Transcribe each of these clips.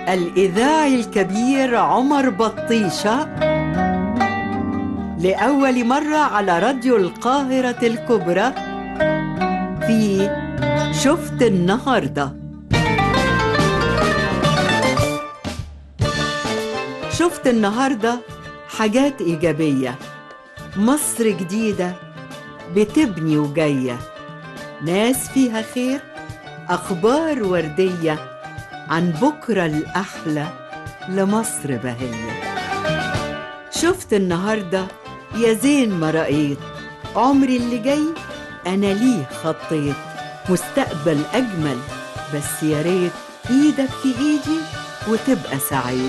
الإذاعي الكبير عمر بطيشة لأول مرة على راديو القاهرة الكبرى في شفت النهارده شفت النهارده حاجات إيجابية مصر جديدة بتبني وجاية ناس فيها خير أخبار وردية عن بكرة الأحلى لمصر بهية شفت النهاردة يا زين ما رأيت عمري اللي جاي أنا ليه خطيت مستقبل أجمل بس يا ريت إيدك في إيدي وتبقى سعيد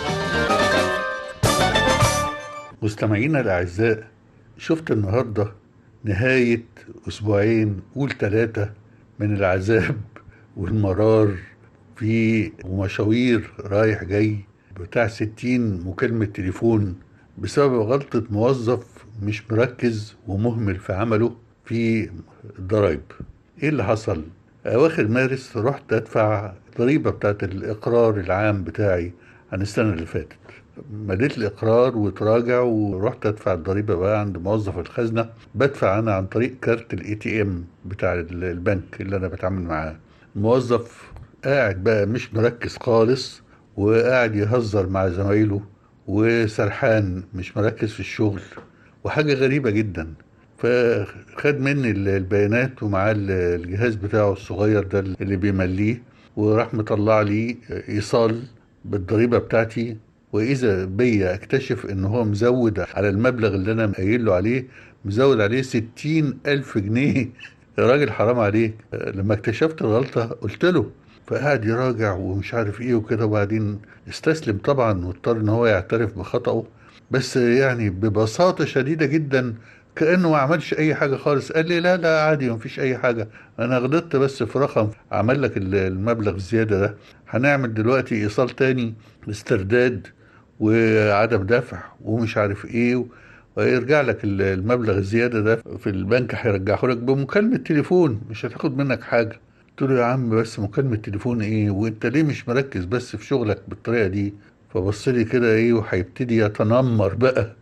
مستمعينا الأعزاء شفت النهاردة نهاية أسبوعين قول ثلاثة من العذاب والمرار في ومشاوير رايح جاي بتاع ستين مكالمة تليفون بسبب غلطة موظف مش مركز ومهمل في عمله في الضرايب ايه اللي حصل اواخر مارس رحت ادفع الضريبة بتاعت الاقرار العام بتاعي عن السنة اللي فاتت مليت الاقرار وتراجع ورحت ادفع الضريبه بقى عند موظف الخزنه بدفع انا عن طريق كارت الاي تي ام بتاع البنك اللي انا بتعامل معاه الموظف قاعد بقى مش مركز خالص وقاعد يهزر مع زمايله وسرحان مش مركز في الشغل وحاجه غريبه جدا فخد مني البيانات ومعاه الجهاز بتاعه الصغير ده اللي بيمليه وراح مطلع لي ايصال بالضريبه بتاعتي واذا بيا اكتشف ان هو مزود على المبلغ اللي انا قايل له عليه مزود عليه ستين الف جنيه يا راجل حرام عليك لما اكتشفت الغلطة قلت له فقعد يراجع ومش عارف ايه وكده وبعدين استسلم طبعا واضطر ان هو يعترف بخطأه بس يعني ببساطة شديدة جدا كأنه ما عملش أي حاجة خالص قال لي لا لا عادي مفيش أي حاجة أنا غلطت بس في رقم عمل لك المبلغ الزيادة ده هنعمل دلوقتي إيصال تاني استرداد وعدم دفع ومش عارف ايه ويرجع لك المبلغ الزياده ده في البنك هيرجعه لك بمكالمه تليفون مش هتاخد منك حاجه قلت له يا عم بس مكالمه تليفون ايه وانت ليه مش مركز بس في شغلك بالطريقه دي فبص لي كده ايه وهيبتدي يتنمر بقى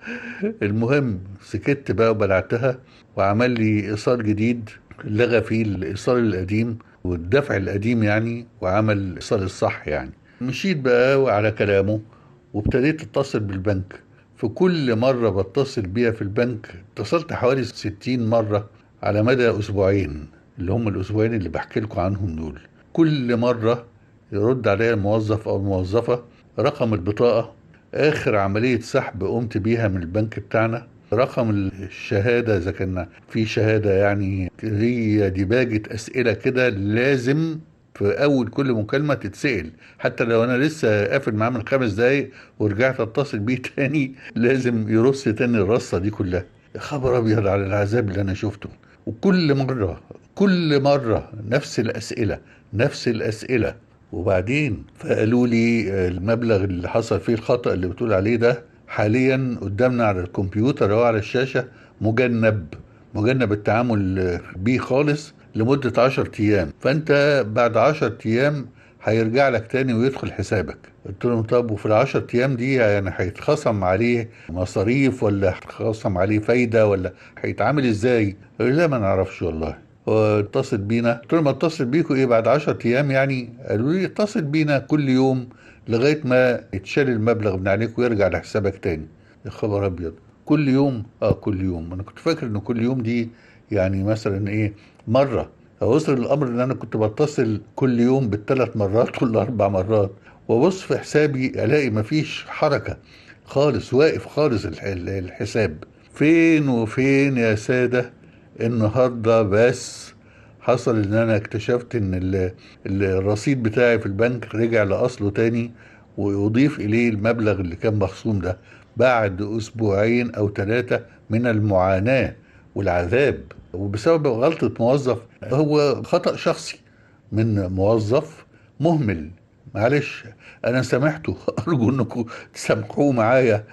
المهم سكت بقى وبلعتها وعمل لي ايصال جديد لغى فيه الايصال القديم والدفع القديم يعني وعمل الايصال الصح يعني مشيت بقى على كلامه وابتديت اتصل بالبنك في كل مرة بتصل بيها في البنك اتصلت حوالي ستين مرة على مدى أسبوعين اللي هم الأسبوعين اللي بحكي لكم عنهم دول كل مرة يرد عليا الموظف أو الموظفة رقم البطاقة آخر عملية سحب قمت بيها من البنك بتاعنا رقم الشهادة إذا كان في شهادة يعني هي ديباجة أسئلة كده لازم في اول كل مكالمه تتسال حتى لو انا لسه قافل معاه من خمس دقايق ورجعت اتصل بيه تاني لازم يرص تاني الرصه دي كلها يا خبر ابيض على العذاب اللي انا شفته وكل مره كل مره نفس الاسئله نفس الاسئله وبعدين فقالوا لي المبلغ اللي حصل فيه الخطا اللي بتقول عليه ده حاليا قدامنا على الكمبيوتر او على الشاشه مجنب مجنب التعامل بيه خالص لمدة عشر أيام فأنت بعد عشر أيام هيرجع لك تاني ويدخل حسابك قلت لهم طب وفي العشر أيام دي يعني هيتخصم عليه مصاريف ولا هيتخصم عليه فايدة ولا هيتعامل ازاي لا ما نعرفش والله واتصل بينا قلت لهم اتصل بيكم ايه بعد 10 ايام يعني قالوا لي اتصل بينا كل يوم لغايه ما يتشال المبلغ من عليك ويرجع لحسابك تاني يا خبر ابيض كل يوم اه كل يوم انا كنت فاكر ان كل يوم دي يعني مثلا ايه مره فوصل الامر ان انا كنت بتصل كل يوم بالثلاث مرات كل اربع مرات وابص في حسابي الاقي مفيش حركه خالص واقف خالص الحساب فين وفين يا ساده النهارده بس حصل ان انا اكتشفت ان الرصيد بتاعي في البنك رجع لاصله تاني ويضيف اليه المبلغ اللي كان مخصوم ده بعد اسبوعين او ثلاثه من المعاناه والعذاب وبسبب غلطه موظف هو خطا شخصي من موظف مهمل معلش انا سامحته ارجو انكم تسامحوه معايا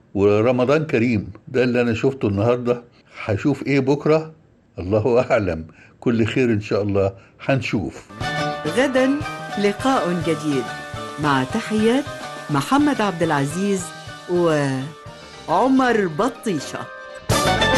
ورمضان كريم ده اللي انا شفته النهارده هشوف ايه بكره الله اعلم كل خير ان شاء الله هنشوف غدا لقاء جديد مع تحيات محمد عبد العزيز وعمر بطيشه